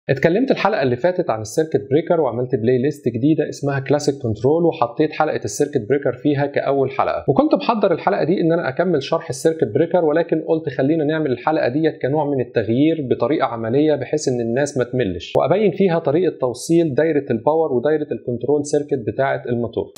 اتكلمت الحلقه اللي فاتت عن السيركت بريكر وعملت بلاي ليست جديده اسمها كلاسيك كنترول وحطيت حلقه السيركت بريكر فيها كاول حلقه وكنت محضر الحلقه دي ان انا اكمل شرح السيركت بريكر ولكن قلت خلينا نعمل الحلقه ديت كنوع من التغيير بطريقه عمليه بحيث ان الناس ما تملش وابين فيها طريقه توصيل دايره الباور ودايره الكنترول سيركت بتاعه الموتور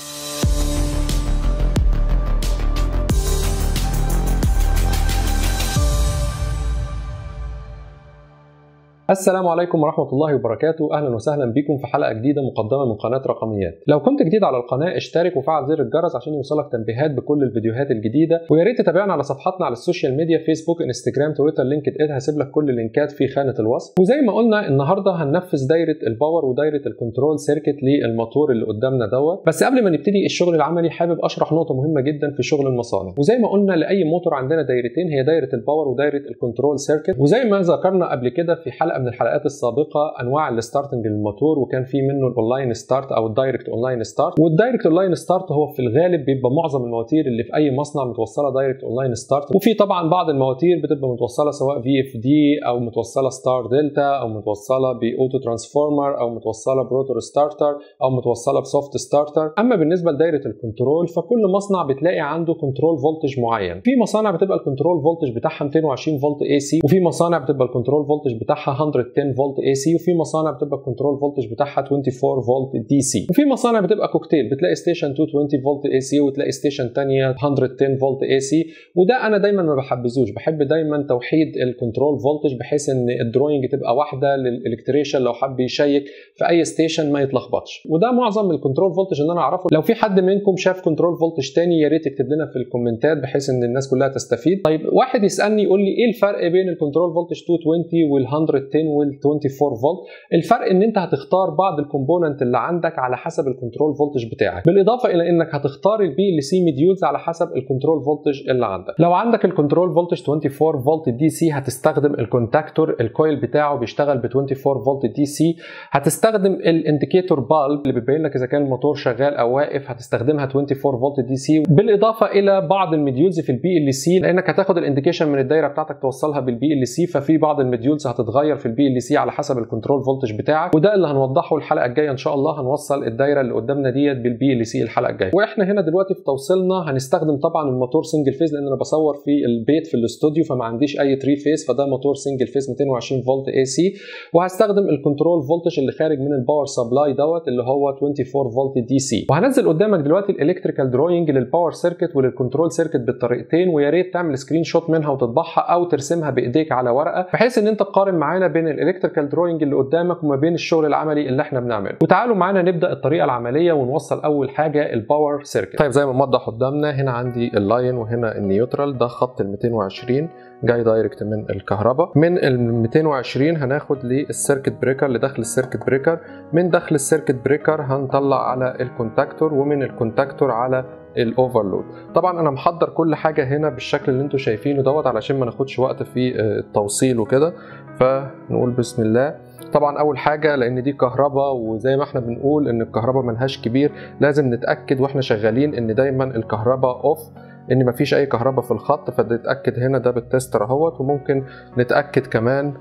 السلام عليكم ورحمة الله وبركاته أهلا وسهلا بكم في حلقة جديدة مقدمة من قناة رقميات لو كنت جديد على القناة اشترك وفعل زر الجرس عشان يوصلك تنبيهات بكل الفيديوهات الجديدة ويا ريت تتابعنا على صفحاتنا على السوشيال ميديا فيسبوك انستجرام تويتر لينكد ان هسيب لك كل اللينكات في خانة الوصف وزي ما قلنا النهاردة هننفذ دايرة الباور ودايرة الكنترول سيركت للموتور اللي قدامنا دوت بس قبل ما نبتدي الشغل العملي حابب اشرح نقطة مهمة جدا في شغل المصانع وزي ما قلنا لأي موتور عندنا دايرتين هي دايرة الباور ودايرة الكنترول سيركت وزي ما ذكرنا قبل كده في حلقة من الحلقات السابقة السابقه انواع الستارتنج للموتور وكان في منه الاونلاين ستارت او الدايركت اونلاين ستارت والدايركت اونلاين ستارت هو في الغالب بيبقى معظم المواتير اللي في اي مصنع متوصله دايركت اونلاين ستارت وفي طبعا بعض المواتير بتبقى متوصله سواء في اف دي او متوصله ستار دلتا او متوصله باوتو ترانسفورمر او متوصله بروتور ستارتر او متوصله بسوفت ستارتر اما بالنسبه لدايره الكنترول فكل مصنع بتلاقي عنده كنترول فولتج معين في مصانع بتبقى الكنترول فولتج بتاعها 220 فولت اي سي وفي مصانع بتبقى الكنترول فولتج بتاعها 110 فولت اي سي وفي مصانع بتبقى الكنترول فولتج بتاعها 24 فولت دي سي وفي مصانع بتبقى كوكتيل بتلاقي ستيشن 220 فولت اي سي وتلاقي ستيشن ثانيه 110 فولت اي سي وده انا دايما ما بحبذوش بحب دايما توحيد الكنترول فولتج بحيث ان الدروينج تبقى واحده للالكتريشن لو حب يشيك في اي ستيشن ما يتلخبطش وده معظم الكنترول فولتج اللي انا اعرفه لو في حد منكم شاف كنترول فولتج تاني يا ريت يكتب لنا في الكومنتات بحيث ان الناس كلها تستفيد طيب واحد يسالني يقول لي ايه الفرق بين الكنترول فولتج 220 وال 110 وال 24 فولت الفرق ان انت هتختار بعض الكومبوننت اللي عندك على حسب الكنترول فولتج بتاعك بالاضافه الى انك هتختار البي ال سي مديولز على حسب الكنترول فولتج اللي عندك لو عندك الكنترول فولتج 24 فولت دي سي هتستخدم الكونتاكتور الكويل بتاعه بيشتغل ب 24 فولت دي سي هتستخدم الانديكيتور بالب اللي بيبين لك اذا كان الموتور شغال او واقف هتستخدمها 24 فولت دي سي بالاضافه الى بعض المديولز في البي ال سي لانك هتاخد الانديكيشن من الدايره بتاعتك توصلها بالبي ال سي ففي بعض المديولز هتتغير في البي ال سي على حسب الكنترول فولتج بتاعك وده اللي هنوضحه الحلقه الجايه ان شاء الله هنوصل الدايره اللي قدامنا ديت بالبي ال سي الحلقه الجايه واحنا هنا دلوقتي في توصيلنا هنستخدم طبعا الموتور سنجل فيز لان انا بصور في البيت في الاستوديو فما عنديش اي 3 فيز فده موتور سنجل فيز 220 فولت اي سي وهستخدم الكنترول فولتج اللي خارج من الباور سبلاي دوت اللي هو 24 فولت دي سي وهنزل قدامك دلوقتي الالكتريكال دروينج للباور سيركت وللكنترول سيركت بالطريقتين ويا ريت تعمل سكرين شوت منها وتطبعها او ترسمها بايديك على ورقه بحيث ان انت تقارن معانا بين الالكتريكال دروينج اللي قدامك وما بين الشغل العملي اللي احنا بنعمله وتعالوا معانا نبدا الطريقه العمليه ونوصل اول حاجه الباور سيركت طيب زي ما موضح قدامنا هنا عندي اللاين وهنا النيوترال ده خط ال 220 جاي دايركت من الكهرباء من ال 220 هناخد للسيركت بريكر اللي داخل السيركت بريكر من داخل السيركت بريكر هنطلع على الكونتاكتور ومن الكونتاكتور على الاوفرلود طبعا انا محضر كل حاجه هنا بالشكل اللي انتم شايفينه دوت علشان ما ناخدش وقت في التوصيل وكده فنقول بسم الله طبعا اول حاجه لان دي كهرباء وزي ما احنا بنقول ان الكهرباء ملهاش كبير لازم نتاكد واحنا شغالين ان دايما الكهرباء اوف ان مفيش اي كهرباء في الخط فنتاكد هنا ده بالتستر اهوت وممكن نتاكد كمان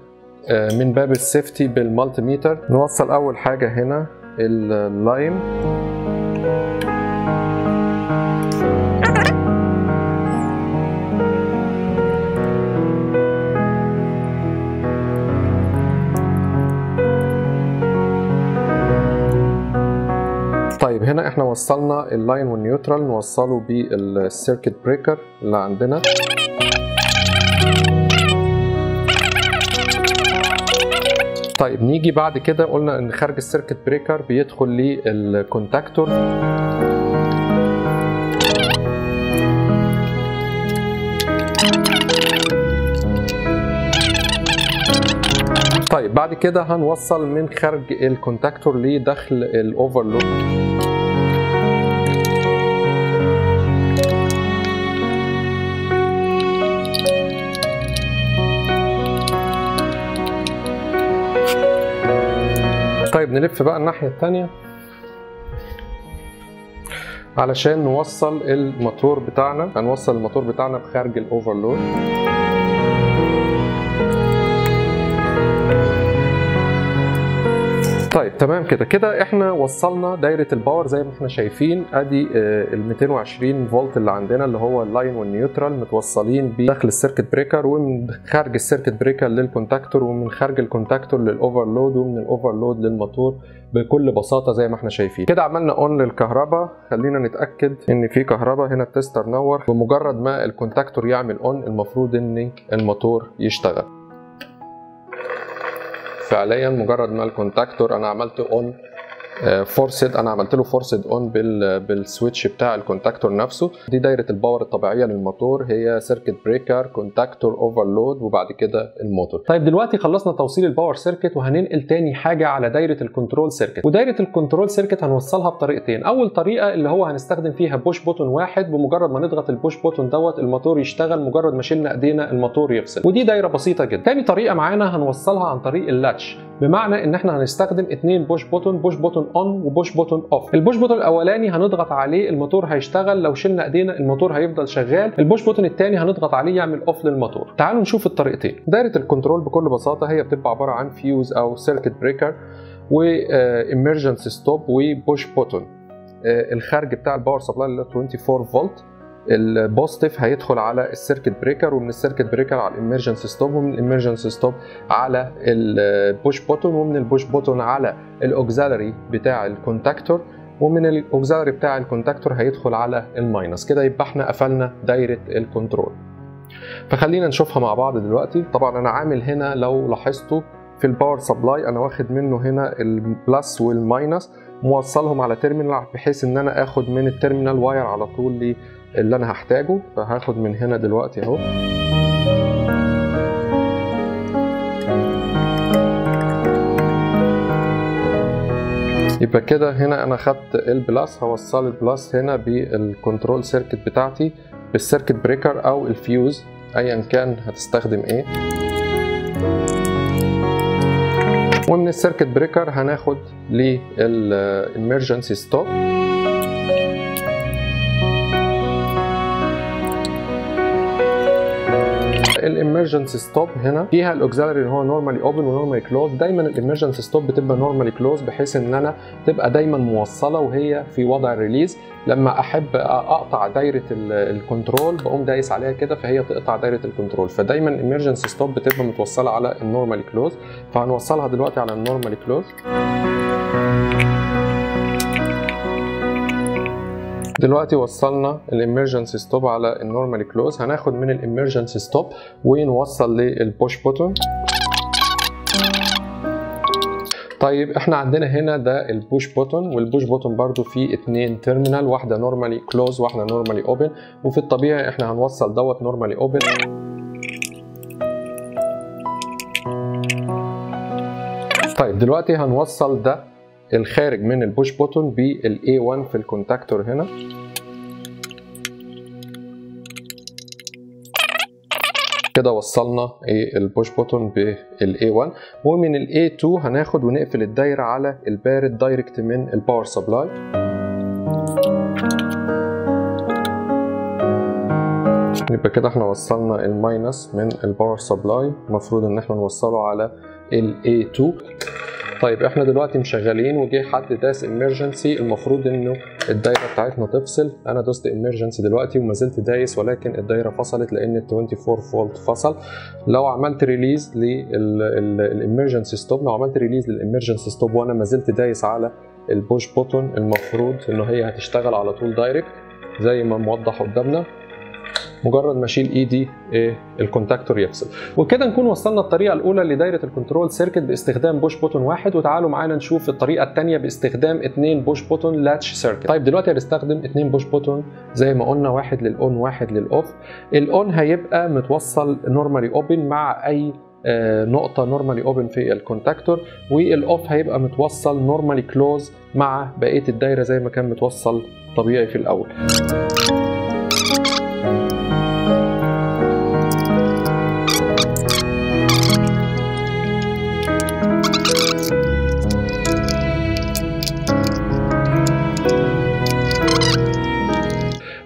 من باب السيفتي بالمالتي ميتر نوصل اول حاجه هنا اللاين طيب هنا احنا وصلنا اللاين والنيوترال نوصله بالسيركت بريكر اللي عندنا طيب نيجي بعد كده قلنا ان خارج السيركت بريكر بيدخل للكونتاكتور طيب بعد كده هنوصل من خارج الكونتاكتور لدخل الاوفرلود طيب نلف بقى الناحية التانية علشان نوصل الموتور بتاعنا هنوصل الموتور بتاعنا بخارج الاوفرلود طيب تمام كده كده احنا وصلنا دايره الباور زي ما احنا شايفين ادي ال 220 فولت اللي عندنا اللي هو اللاين والنيوترال متوصلين بداخل السيركت بريكر ومن خارج السيركت بريكر للكونتاكتور ومن خارج الكونتاكتور للاوفرلود ومن الاوفرلود للموتور بكل بساطه زي ما احنا شايفين كده عملنا اون للكهرباء خلينا نتاكد ان في كهرباء هنا التستر نور بمجرد ما الكونتاكتور يعمل اون المفروض ان الموتور يشتغل فعليا مجرد ما الكونتاكتور انا عملت اون فورسد انا عملت له فورسد اون بال بالسويتش بتاع الكونتاكتور نفسه دي دايره الباور الطبيعيه للموتور هي سيركت بريكر كونتاكتور اوفرلود وبعد كده الموتور طيب دلوقتي خلصنا توصيل الباور سيركت وهننقل تاني حاجه على دايره الكنترول سيركت ودايره الكنترول سيركت هنوصلها بطريقتين اول طريقه اللي هو هنستخدم فيها بوش بوتون واحد بمجرد ما نضغط البوش بوتون دوت الموتور يشتغل مجرد ما شلنا ايدينا الموتور يفصل ودي دايره بسيطه جدا تاني طريقه معانا هنوصلها عن طريق اللاتش بمعنى ان احنا هنستخدم اثنين بوش بوتون بوش بوتون اون وبوش بوتون اوف البوش بوتون الاولاني هنضغط عليه الموتور هيشتغل لو شلنا ايدينا الموتور هيفضل شغال البوش بوتون الثاني هنضغط عليه يعمل اوف للموتور تعالوا نشوف الطريقتين دايره الكنترول بكل بساطه هي بتبقى عباره عن فيوز او سيركت بريكر وامرجنسي ستوب وبوش بوتون الخارج بتاع الباور سبلاي اللي 24 فولت البوزيتيف هيدخل على السيركت بريكر ومن السيركت بريكر على الامرجنسي ستوب ومن الامرجنسي ستوب على البوش بوتون ومن البوش بوتون على الاوكسالري بتاع الكونتاكتور ومن الاوكسالري بتاع الكونتاكتور هيدخل على الماينس كده يبقى احنا قفلنا دايره الكنترول فخلينا نشوفها مع بعض دلوقتي طبعا انا عامل هنا لو لاحظتوا في الباور سبلاي انا واخد منه هنا البلس والماينس موصلهم على تيرمينال بحيث ان انا اخد من التيرمينال واير على طول اللي انا هحتاجه فهاخد من هنا دلوقتي اهو يبقى كده هنا انا خدت البلس هوصل البلس هنا بالكنترول سيركت بتاعتي بالسيركت بريكر او الفيوز ايا كان هتستخدم ايه ومن السيركت بريكر هناخد للامرجنسي ستوب الامرجنسي ستوب هنا فيها الاوكسالري اللي هو نورمالي اوبن ونورمالي كلوز دايما الامرجنسي ستوب بتبقى نورمالي كلوز بحيث ان انا تبقى دايما موصله وهي في وضع الريليز لما احب اقطع دايره الكنترول بقوم دايس عليها كده فهي تقطع دايره الكنترول فدايما الامرجنسي ستوب بتبقى متوصله على النورمالي كلوز فهنوصلها دلوقتي على النورمالي كلوز دلوقتي وصلنا الامرجنسي ستوب على النورمالي كلوز هناخد من الامرجنسي ستوب ونوصل للبوش بوتون طيب احنا عندنا هنا ده البوش بوتون والبوش بوتون برضو فيه اتنين تيرمينال واحده نورمالي كلوز واحده نورمالي اوبن وفي الطبيعي احنا هنوصل دوت نورمالي اوبن طيب دلوقتي هنوصل ده الخارج من البوش بوتون بال A1 في الكونتاكتور هنا كده وصلنا البوش بوتون بال A1 ومن ال A2 هناخد ونقفل الدايرة على البارد دايركت من الباور سبلاي يبقى كده احنا وصلنا الماينس من الباور سبلاي المفروض ان احنا نوصله على ال A2 طيب احنا دلوقتي مشغلين وجه حد داس امرجنسي المفروض انه الدايره بتاعتنا تفصل انا دوست امرجنسي دلوقتي وما زلت دايس ولكن الدايره فصلت لان ال 24 فولت فصل لو عملت ريليز للامرجنسي ستوب لو عملت ريليز للامرجنسي ستوب وانا ما زلت دايس على البوش بوتون المفروض انه هي هتشتغل على طول دايركت زي ما موضح قدامنا مجرد ما اشيل ايدي إيه الكونتاكتور يفصل وكده نكون وصلنا الطريقه الاولى لدايره الكنترول سيركت باستخدام بوش بوتون واحد وتعالوا معانا نشوف الطريقه الثانيه باستخدام اثنين بوش بوتون لاتش سيركت طيب دلوقتي هنستخدم اثنين بوش بوتون زي ما قلنا واحد للاون واحد للاوف الاون هيبقى متوصل نورمالي اوبن مع اي نقطة نورمالي اوبن في الكونتاكتور والاوف هيبقى متوصل نورمالي كلوز مع بقية الدايرة زي ما كان متوصل طبيعي في الأول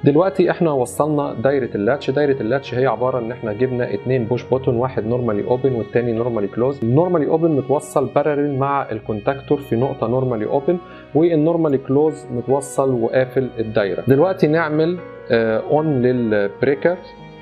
دلوقتي احنا وصلنا دايره اللاتش دايره اللاتش هي عباره ان احنا جبنا اتنين بوش بوتون واحد نورمالي اوبن والتاني نورمالي كلوز النورمالي اوبن متوصل بارلل مع الكونتاكتور في نقطه نورمالي اوبن والنورمالي كلوز متوصل وقافل الدايره دلوقتي نعمل اون للبريكر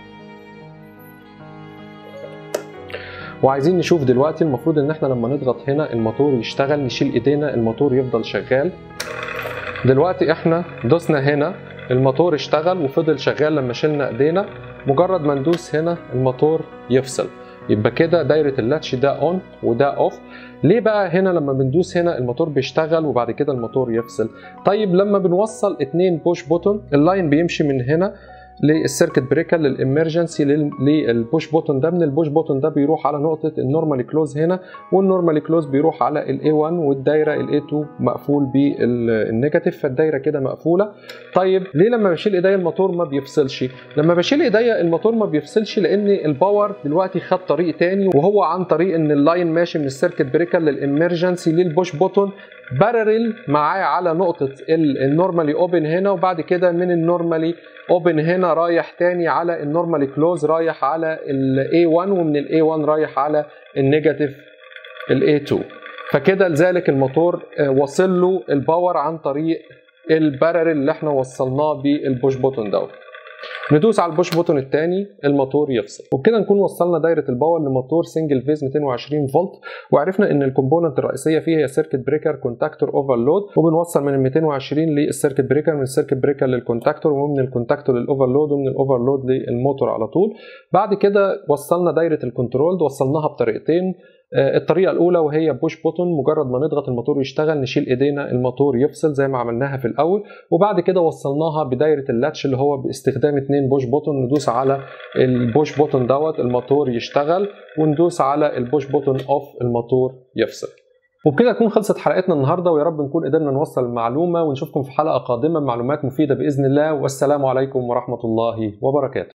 وعايزين نشوف دلوقتي المفروض ان احنا لما نضغط هنا الموتور يشتغل نشيل ايدينا الموتور يفضل شغال دلوقتي احنا دوسنا هنا الموتور اشتغل وفضل شغال لما شلنا ايدينا مجرد ما ندوس هنا الموتور يفصل يبقى كده دايره اللاتش ده اون وده اوف ليه بقى هنا لما بندوس هنا الموتور بيشتغل وبعد كده الموتور يفصل طيب لما بنوصل اتنين بوش بوتون اللاين بيمشي من هنا للسيركت بريكر للامرجنسي للبوش بوتون ده من البوش بوتون ده بيروح على نقطه النورمالي كلوز هنا والنورمالي كلوز بيروح على الاي 1 والدايره الاي 2 مقفول بالنيجاتيف فالدايره كده مقفوله طيب ليه لما بشيل ايديا الموتور ما بيفصلش لما بشيل ايديا الموتور ما بيفصلش لان الباور دلوقتي خد طريق تاني وهو عن طريق ان اللاين ماشي من السيركت بريكر للامرجنسي للبوش بوتون بارلل معاه على نقطه النورمالي اوبن هنا وبعد كده من النورمالي اوبن هنا رايح تاني على النورمالي كلوز رايح على الاي 1 ومن الاي 1 رايح على النيجاتيف الاي 2 فكده لذلك الموتور وصل له الباور عن طريق البارل اللي احنا وصلناه بالبوش بوتون دوت ندوس على البوش بوتون الثاني الموتور يفصل وبكده نكون وصلنا دايره الباور لموتور سنجل فيز 220 فولت وعرفنا ان الكومبوننت الرئيسيه فيه هي سيركت بريكر كونتاكتور اوفرلود وبنوصل من ال 220 للسيركت بريكر من السيركت بريكر للكونتاكتور ومن الكونتاكتور للاوفرلود ومن الاوفرلود للموتور على طول بعد كده وصلنا دايره الكنترول وصلناها بطريقتين الطريقه الاولى وهي بوش بوتون مجرد ما نضغط الموتور يشتغل نشيل ايدينا الموتور يفصل زي ما عملناها في الاول وبعد كده وصلناها بدايره اللاتش اللي هو باستخدام اتنين بوش بوتون ندوس على البوش بوتون دوت الموتور يشتغل وندوس على البوش بوتون اوف الموتور يفصل وبكده تكون خلصت حلقتنا النهارده ويا رب نكون قدرنا نوصل المعلومه ونشوفكم في حلقه قادمه معلومات مفيده باذن الله والسلام عليكم ورحمه الله وبركاته